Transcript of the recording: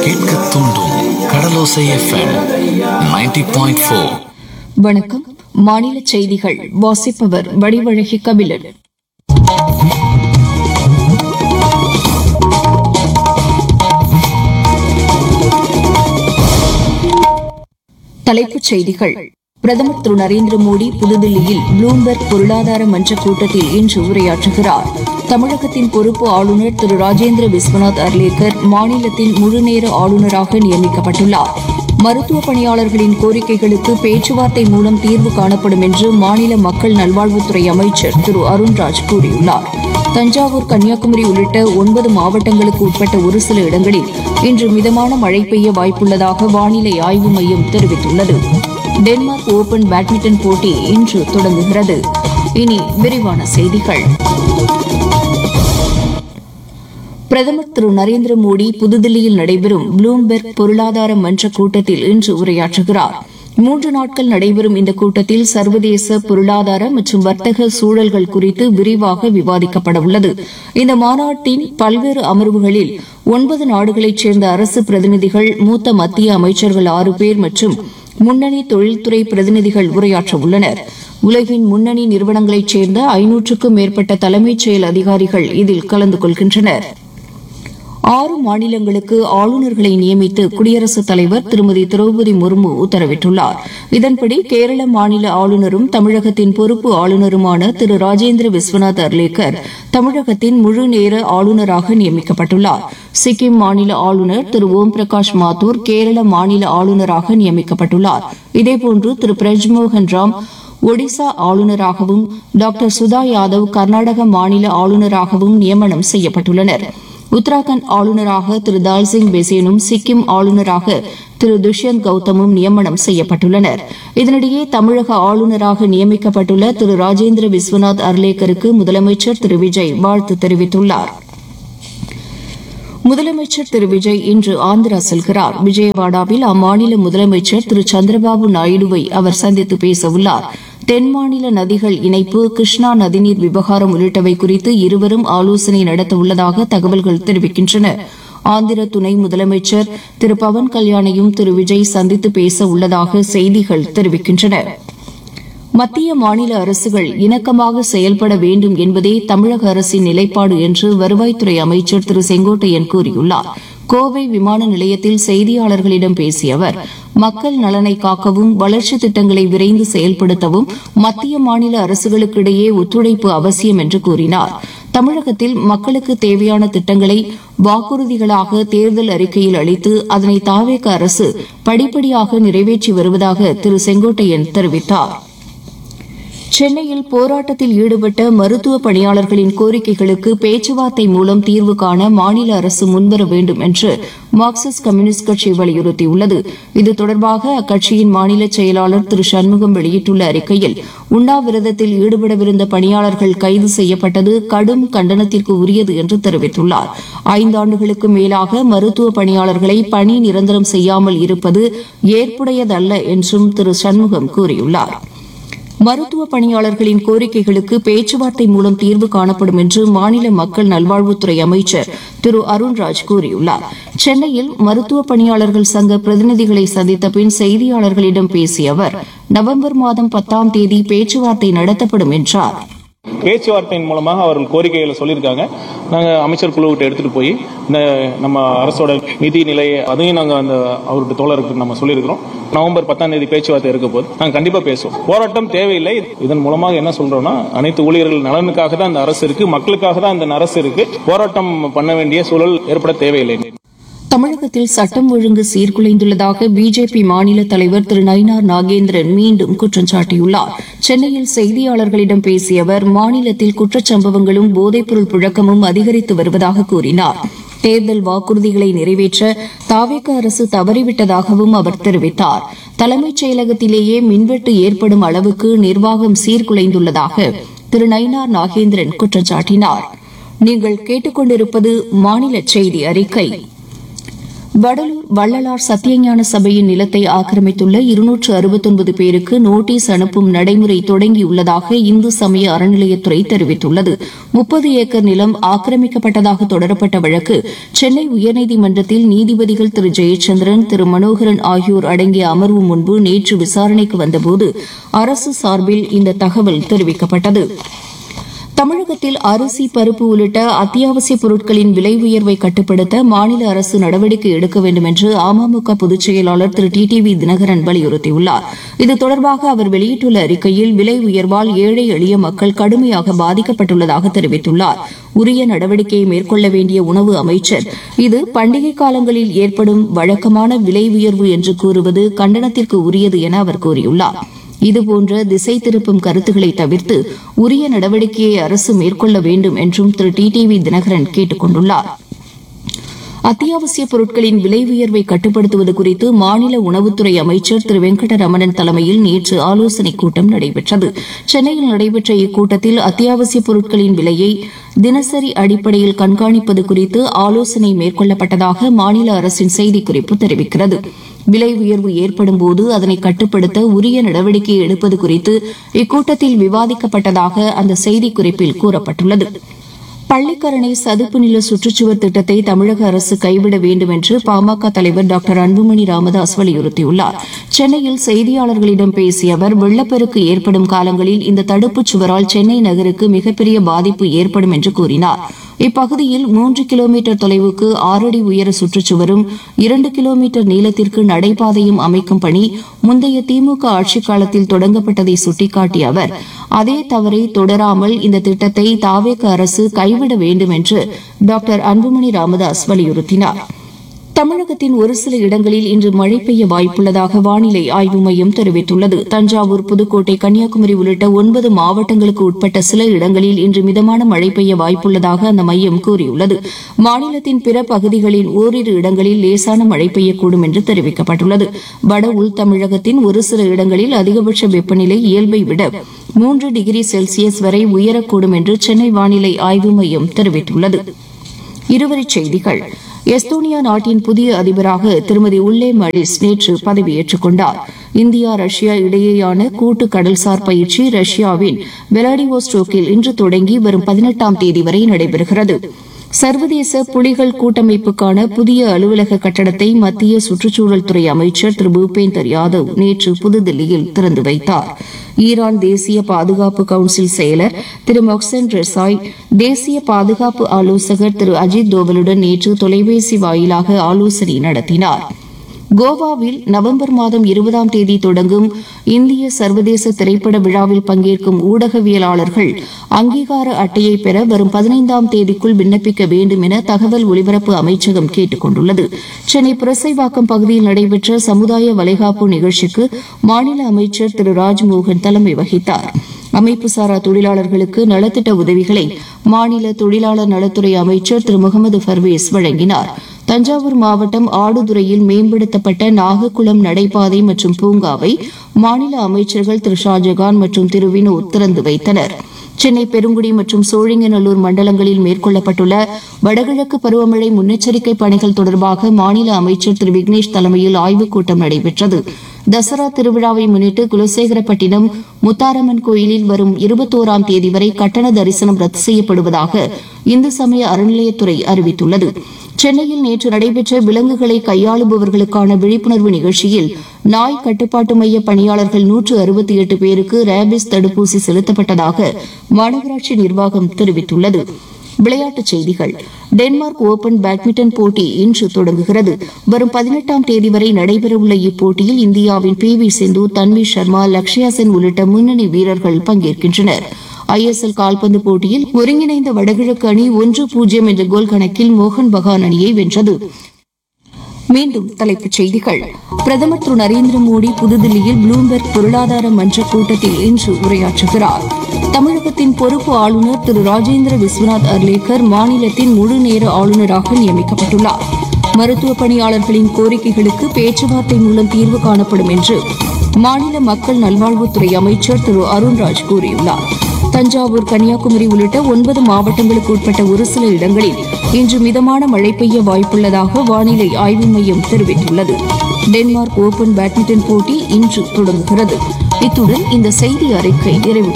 கேட்க தூண்டும் கடலோசை FM 90.4 point four வணக்கம் மாநில செய்திகள் வாசிப்பவர் வடிவழகி கபிலன் தலைப்புச் செய்திகள் பிரதமர் திரு நரேந்திர மோடி புதுதில்லியில் ப்ளூம்பெர்க் பொருளாதார மன்ற கூட்டத்தில் இன்று உரையாற்றுகிறார் தமிழகத்தின் பொறுப்பு ஆளுநர் திரு ராஜேந்திர விஸ்வநாத் அர்லேக்கர் மாநிலத்தின் முழுநேர ஆளுநராக நியமிக்கப்பட்டுள்ளார் மருத்துவ பணியாளர்களின் கோரிக்கைகளுக்கு பேச்சுவார்த்தை மூலம் தீர்வு காணப்படும் என்று மாநில மக்கள் நல்வாழ்வுத்துறை அமைச்சர் திரு அருண்ராஜ் கூறியுள்ளார் தஞ்சாவூர் கன்னியாகுமரி உள்ளிட்ட ஒன்பது மாவட்டங்களுக்கு உட்பட்ட ஒரு சில இடங்களில் இன்று மிதமான மழை பெய்ய வாய்ப்புள்ளதாக வானிலை ஆய்வு மையம் தெரிவித்துள்ளது டென்மார்க் ஓபன் பேட்மிண்டன் போட்டி இன்று தொடங்குகிறது இனி விரிவான செய்திகள் பிரதமர் திரு நரேந்திர மோடி புதுதில்லியில் நடைபெறும் ப்ளூம்பெர்க் பொருளாதார மன்ற கூட்டத்தில் இன்று உரையாற்றுகிறார் மூன்று நாட்கள் நடைபெறும் இந்த கூட்டத்தில் சர்வதேச பொருளாதார மற்றும் வர்த்தக சூழல்கள் குறித்து விரிவாக விவாதிக்கப்பட உள்ளது இந்த மாநாட்டின் பல்வேறு அமர்வுகளில் ஒன்பது நாடுகளைச் சேர்ந்த அரசு பிரதிநிதிகள் மூத்த மத்திய அமைச்சர்கள் ஆறு பேர் மற்றும் முன்னணி தொழில்துறை பிரதிநிதிகள் உரையாற்ற உள்ளனர் உலகின் முன்னணி நிறுவனங்களைச் சேர்ந்த ஐநூற்றுக்கும் மேற்பட்ட தலைமைச் செயல் அதிகாரிகள் இதில் கலந்து கொள்கின்றனர் ஆறு மாநிலங்களுக்கு ஆளுநர்களை நியமித்து குடியரசுத் தலைவர் திருமதி திரௌபதி முர்மு உத்தரவிட்டுள்ளார் இதன்படி கேரள மாநில ஆளுநரும் தமிழகத்தின் பொறுப்பு ஆளுநருமான திரு ராஜேந்திர விஸ்வநாத் அர்லேக்கர் தமிழகத்தின் முழு நேர ஆளுநராக நியமிக்கப்பட்டுள்ளார் சிக்கிம் மாநில ஆளுநர் திரு ஓம் பிரகாஷ் மாத்தூர் கேரள மாநில ஆளுநராக நியமிக்கப்பட்டுள்ளார் இதேபோன்று திரு பிரஜ்மோகன் ராம் ஒடிசா ஆளுநராகவும் டாக்டர் சுதா யாதவ் கர்நாடக மாநில ஆளுநராகவும் நியமனம் செய்யப்பட்டுள்ளனா் உத்தராகண்ட் ஆளுநராக திரு தால்சிங் பெசேனும் சிக்கிம் ஆளுநராக திரு துஷ்யந்த் கௌதமும் நியமனம் செய்யப்பட்டுள்ளனர் இதனிடையே தமிழக ஆளுநராக நியமிக்கப்பட்டுள்ள திரு ராஜேந்திர விஸ்வநாத் அர்லேக்கருக்கு முதலமைச்சர் திரு விஜய் வாழ்த்து தெரிவித்துள்ளார் முதலமைச்சர் திரு விஜய் இன்று ஆந்திரா செல்கிறார் விஜயவாடாவில் அம்மாநில முதலமைச்சர் திரு சந்திரபாபு நாயுடுவை அவர் சந்தித்து பேசவுள்ளார் தென் மாநில நதிகள் இணைப்பு கிருஷ்ணா நதிநீர் விவகாரம் உள்ளிட்டவை குறித்து இருவரும் ஆலோசனை நடத்த உள்ளதாக தகவல்கள் தெரிவிக்கின்றன ஆந்திர துணை முதலமைச்சர் திரு பவன் கல்யாணையும் திரு விஜய் சந்தித்து பேச உள்ளதாக செய்திகள் தெரிவிக்கின்றன மத்திய மாநில அரசுகள் இணக்கமாக செயல்பட வேண்டும் என்பதே தமிழக அரசின் நிலைப்பாடு என்று வருவாய்த்துறை அமைச்சர் திரு செங்கோட்டையன் கூறியுள்ளார் கோவை விமான நிலையத்தில் செய்தியாளர்களிடம் பேசிய அவர் மக்கள் நலனை காக்கவும் வளர்ச்சித் திட்டங்களை விரைந்து செயல்படுத்தவும் மத்திய மாநில அரசுகளுக்கிடையே ஒத்துழைப்பு அவசியம் என்று கூறினார் தமிழகத்தில் மக்களுக்கு தேவையான திட்டங்களை வாக்குறுதிகளாக தேர்தல் அறிக்கையில் அளித்து அதனை தாவேக அரசு படிப்படியாக நிறைவேற்றி வருவதாக திரு செங்கோட்டையன் தெரிவித்தாா் சென்னையில் போராட்டத்தில் ஈடுபட்ட மருத்துவ பணியாளர்களின் கோரிக்கைகளுக்கு பேச்சுவார்த்தை மூலம் தீர்வு காண மாநில அரசு முன்வர வேண்டும் என்று மார்க்சிஸ்ட் கம்யூனிஸ்ட் கட்சி வலியுறுத்தியுள்ளது இது தொடர்பாக அக்கட்சியின் மாநில செயலாளர் திரு சண்முகம் வெளியிட்டுள்ள அறிக்கையில் உண்ணாவிரதத்தில் ஈடுபடவிருந்த பணியாளர்கள் கைது செய்யப்பட்டது கடும் கண்டனத்திற்கு உரியது என்று தெரிவித்துள்ளார் ஐந்தாண்டுகளுக்கு மேலாக மருத்துவ பணியாளர்களை பணி நிரந்தரம் செய்யாமல் இருப்பது ஏற்புடையதல்ல என்றும் திரு சண்முகம் கூறியுள்ளாா் மருத்துவ பணியாளர்களின் கோரிக்கைகளுக்கு பேச்சுவார்த்தை மூலம் தீர்வு காணப்படும் என்று மாநில மக்கள் நல்வாழ்வுத்துறை அமைச்சர் திரு அருண்ராஜ் கூறியுள்ளார் சென்னையில் மருத்துவ பணியாளர்கள் சங்க பிரதிநிதிகளை சந்தித்த பின் செய்தியாளர்களிடம் பேசிய அவர் நவம்பர் மாதம் பத்தாம் தேதி பேச்சுவார்த்தை நடத்தப்படும் என்றார் பேச்சுவார்த்தையின் மூலமாக அவர்கள் கோரிக்கைகளை சொல்லியிருக்காங்க நாங்கள் அமைச்சர் குழுவிட்ட எடுத்துகிட்டு போய் இந்த நம்ம அரசோட நிதி நிலையை அதையும் நாங்கள் அந்த அவருடைய தோழருக்கு நம்ம சொல்லியிருக்கிறோம் நவம்பர் பத்தாம் தேதி பேச்சுவார்த்தை இருக்க போது நாங்கள் கண்டிப்பாக பேசுவோம் போராட்டம் தேவையில்லை இதன் மூலமாக என்ன சொல்றோம்னா அனைத்து ஊழியர்கள் நலனுக்காக தான் இந்த அரசு இருக்கு மக்களுக்காக தான் இந்த அரசு இருக்கு போராட்டம் பண்ண வேண்டிய சூழல் ஏற்பட தேவையில்லை தமிழகத்தில் சட்டம் ஒழுங்கு சீர்குலைந்துள்ளதாக பிஜேபி மாநில தலைவர் திரு நயினார் நாகேந்திரன் மீண்டும் குற்றம் சாட்டியுள்ளார் சென்னையில் செய்தியாளர்களிடம் பேசிய அவர் மாநிலத்தில் குற்றச்சம்பவங்களும் போதைப்பொருள் புழக்கமும் அதிகரித்து வருவதாக கூறினார் தேர்தல் வாக்குறுதிகளை நிறைவேற்ற தாவேக அரசு தவறிவிட்டதாகவும் அவர் தெரிவித்தார் தலைமைச் செயலகத்திலேயே மின்வெட்டு ஏற்படும் அளவுக்கு நிர்வாகம் சீர்குலைந்துள்ளதாக திரு நயினார் நாகேந்திரன் குற்றம் சாட்டினார் நீங்கள் கேட்டுக்கொண்டிருப்பது மாநில செய்தி அறிக்கை வடலூர் வள்ளலார் சத்தியஞான சபையின் நிலத்தை ஆக்கிரமித்துள்ள இருநூற்று அறுபத்தொன்பது பேருக்கு நோட்டீஸ் அனுப்பும் நடைமுறை தொடங்கியுள்ளதாக இந்து சமய அறநிலையத்துறை தெரிவித்துள்ளது முப்பது ஏக்கர் நிலம் ஆக்கிரமிக்கப்பட்டதாக தொடரப்பட்ட வழக்கு சென்னை உயர்நீதிமன்றத்தில் நீதிபதிகள் திரு ஜெயச்சந்திரன் திரு மனோகரன் ஆகியோர் அடங்கிய அமர்வு முன்பு நேற்று விசாரணைக்கு வந்தபோது அரசு சார்பில் இந்த தகவல் தெரிவிக்கப்பட்டது தமிழகத்தில் அரிசி பருப்பு உள்ளிட்ட அத்தியாவசிய பொருட்களின் விலை உயர்வை கட்டுப்படுத்த மாநில அரசு நடவடிக்கை எடுக்க வேண்டும் என்று அமமுக பொதுச் செயலாளர் Thiru T T V Dhinakaran வலியுறுத்தியுள்ளார் இது தொடர்பாக அவர் வெளியிட்டுள்ள அறிக்கையில் விலை உயர்வால் ஏழை எளிய மக்கள் கடுமையாக பாதிக்கப்பட்டுள்ளதாக தெரிவித்துள்ளார் உரிய நடவடிக்கையை மேற்கொள்ள வேண்டிய உணவு அமைச்சர் இது பண்டிகை காலங்களில் ஏற்படும் வழக்கமான விலை உயர்வு என்று கூறுவது கண்டனத்திற்கு உரியது என அவர் கூறியுள்ளார் இதுபோன்ற திசை திருப்பும் கருத்துக்களை தவிர்த்து உரிய நடவடிக்கையை அரசு மேற்கொள்ள வேண்டும் என்றும் Thiru T T V Dhinakaran கேட்டுக் கொண்டுள்ளார் அத்தியாவசிய பொருட்களின் விலை உயர்வை கட்டுப்படுத்துவது குறித்து மாநில உணவுத்துறை அமைச்சர் திரு வெங்கடரமணன் தலைமையில் நேற்று ஆலோசனைக் கூட்டம் நடைபெற்றது சென்னையில் நடைபெற்ற இக்கூட்டத்தில் அத்தியாவசிய பொருட்களின் விலையை தினசரி அடிப்படையில் கண்காணிப்பது குறித்து ஆலோசனை மேற்கொள்ளப்பட்டதாக மாநில அரசின் செய்திக்குறிப்பு தெரிவிக்கிறது விலை உயர்வு ஏற்படும் போது அதனை கட்டுப்படுத்த உரிய நடவடிக்கை எடுப்பது குறித்து இக்கூட்டத்தில் விவாதிக்கப்பட்டதாக அந்த செய்திக்குறிப்பில் கூறப்பட்டுள்ளது பள்ளிக்கரணை சதுப்பு நில சுற்றுச்சுவர் திட்டத்தை தமிழக அரசு கைவிட வேண்டும் என்று பாமக தலைவர் டாக்டர் அன்புமணி ராமதாஸ் வலியுறுத்தியுள்ளார் சென்னையில் செய்தியாளர்களிடம் பேசிய அவர் வெள்ளப்பெருக்கு ஏற்படும் காலங்களில் இந்த தடுப்புச் சுவரால் சென்னை நகருக்கு மிகப்பெரிய பாதிப்பு ஏற்படும் என்று கூறினார் இப்பகுதியில் மூன்று கிலோமீட்டர் தொலைவுக்கு ஆறடி உயர சுற்றுச்சுவரும் இரண்டு கிலோமீட்டர் நீளத்திற்கு நடைபாதையும் அமைக்கும் பணி முந்தைய திமுக ஆட்சிக் காலத்தில் தொடங்கப்பட்டதை சுட்டிக்காட்டிய அவர் அதே தவறை தொடராமல் இந்த திட்டத்தை தாவேக அரசு கைவிட வேண்டும் என்று டாக்டர் அன்புமணி ராமதாஸ் வலியுறுத்தினார் தமிழகத்தின் ஒரு சில இடங்களில் இன்று மழை பெய்ய வாய்ப்புள்ளதாக வானிலை ஆய்வு மையம் தெரிவித்துள்ளது தஞ்சாவூர் புதுக்கோட்டை கன்னியாகுமரி உள்ளிட்ட ஒன்பது மாவட்டங்களுக்கு உட்பட்ட சில இடங்களில் இன்று மிதமான மழை பெய்ய வாய்ப்புள்ளதாக அந்த மையம் கூறியுள்ளது மாநிலத்தின் பிற பகுதிகளின் ஓரிரு இடங்களில் லேசான மழை பெய்யக்கூடும் என்று தெரிவிக்கப்பட்டுள்ளது வட உள் தமிழகத்தின் ஒரு சில இடங்களில் அதிகபட்ச வெப்பநிலை இயல்பை விட மூன்று டிகிரி செல்சியஸ் வரை உயரக்கூடும் என்று சென்னை வானிலை ஆய்வு மையம் தெரிவித்துள்ளது இருவரிச் செய்திகள் எஸ்தோனியா நாட்டின் புதிய அதிபராக திருமதி உல்லே மடிஸ் நேற்று பதவியேற்றுக் கொண்டார் இந்தியா ரஷ்யா இடையேயான கூட்டு கடல்சார் பயிற்சி ரஷ்யாவின் வெலாடிவோஸ்டோக்கில் இன்று தொடங்கி வரும் பதினெட்டாம் தேதி வரை நடைபெறுகிறது சர்வதேச புலிகள் கூட்டமைப்புக்கான புதிய அலுவலக கட்டடத்தை மத்திய சுற்றுச்சூழல் துறை அமைச்சர் திரு பூபேந்தர் யாதவ் நேற்று புதுதில்லியில் திறந்து வைத்தார் ஈரான் தேசிய பாதுகாப்பு கவுன்சில் செயலர் திரு மொக்சன் ரெசாய் தேசிய பாதுகாப்பு ஆலோசகர் திரு அஜித் தோவலுடன் நேற்று தொலைபேசி வாயிலாக ஆலோசனை நடத்தினார் கோவாவில் நவம்பர் மாதம் இருபதாம் தேதி தொடங்கும் இந்திய சர்வதேச திரைப்பட விழாவில் பங்கேற்கும் ஊடகவியலாளர்கள் அங்கீகார அட்டையை பெற வரும் பதினைந்தாம் தேதிக்குள் விண்ணப்பிக்க வேண்டும் என தகவல் ஒலிபரப்பு அமைச்சகம் கேட்டுக் கொண்டுள்ளது சென்னை புரசைவாக்கம் பகுதியில் நடைபெற்ற சமுதாய வளைகாப்பு நிகழ்ச்சிக்கு மாநில அமைச்சர் திரு ராஜ்மோகன் தலைமை வகித்தார் அமைப்புசாரா தொழிலாளர்களுக்கு நலத்திட்ட உதவிகளை மாநில தொழிலாளர் நலத்துறை அமைச்சர் திரு முகமது பர்வேஸ் வழங்கினார் தஞ்சாவூர் மாவட்டம் ஆடுதுறையில் மேம்படுத்தப்பட்ட நாகக்குளம் நடைபாதை மற்றும் பூங்காவை மாநில அமைச்சர்கள் திரு ஷாஜகான் மற்றும் திரு வினோத் திறந்து வைத்தனர் சென்னை பெருங்குடி மற்றும் சோழிங்கநல்லூர் மண்டலங்களில் மேற்கொள்ளப்பட்டுள்ள வடகிழக்கு பருவமழை முன்னெச்சரிக்கை பணிகள் தொடர்பாக மாநில அமைச்சர் திரு விக்னேஷ் தலைமையில் ஆய்வுக் கூட்டம் நடைபெற்றது தசரா திருவிழாவை முன்னிட்டு குலசேகரப்பட்டினம் முத்தாரம்மன் கோயிலில் வரும் இருபத்தோராம் தேதி வரை கட்டண தரிசனம் ரத்து செய்யப்படுவதாக இந்து சமய அறநிலையத்துறை அறிவித்துள்ளது சென்னையில் நேற்று நடைபெற்ற விலங்குகளை கையாளுபவர்களுக்கான விழிப்புணர்வு நிகழ்ச்சியில் நாய் கட்டுப்பாட்டு மைய பணியாளர்கள் நூற்று அறுபத்தி எட்டு பேருக்கு ரேபிஸ் தடுப்பூசி செலுத்தப்பட்டதாக மாநகராட்சி நிர்வாகம் தெரிவித்துள்ளது விளையாட்டுச் செய்திகள் டென்மார்க் ஓபன் பேட்மிண்டன் போட்டி இன்று தொடங்குகிறது வரும் பதினெட்டாம் தேதி வரை நடைபெறவுள்ள இப்போட்டியில் இந்தியாவின் பி வி சிந்து தன்வி சர்மா லக்ஷயா சென் உள்ளிட்ட முன்னணி வீரர்கள் பங்கேற்கின்றனர் ஐஎஸ்எல் கால்பந்து போட்டியில் ஒருங்கிணைந்த வடகிழக்கு அணி ஒன்று பூஜ்ஜியம் என்ற கோல் கணக்கில் மோகன் பகான் அணியை வென்றது மீண்டும் தலைப்புச் செய்திகள் பிரதமர் திரு நரேந்திர மோடி புதுதில்லியில் ப்ளூம்பெர்க் பொருளாதார மன்ற கூட்டத்தில் இன்று உரையாற்றுகிறார் தமிழகத்தின் பொறுப்பு ஆளுநர் திரு ராஜேந்திர விஸ்வநாத் அர்லேக்கர் மாநிலத்தின் முழு நேர ஆளுநராக நியமிக்கப்பட்டுள்ளார் மருத்துவ பணியாளர்களின் கோரிக்கைகளுக்கு பேச்சுவார்த்தை மூலம் தீர்வு காணப்படும் என்று மாநில மக்கள் நல்வாழ்வுத்துறை அமைச்சர் திரு அருண்ராஜ் கூறியுள்ளார் தஞ்சாவூர் கன்னியாகுமரி உள்ளிட்ட ஒன்பது மாவட்டங்களுக்கு உட்பட்ட ஒரு சில இடங்களில் இன்று மிதமான மழை பெய்ய வாய்ப்புள்ளதாக வானிலை ஆய்வு மையம் தெரிவித்துள்ளது டென்மார்க் ஓபன் பேட்மிண்டன் போட்டி இன்று தொடங்குகிறது இத்துடன் இந்த செய்தி அறிக்கை நிறைவு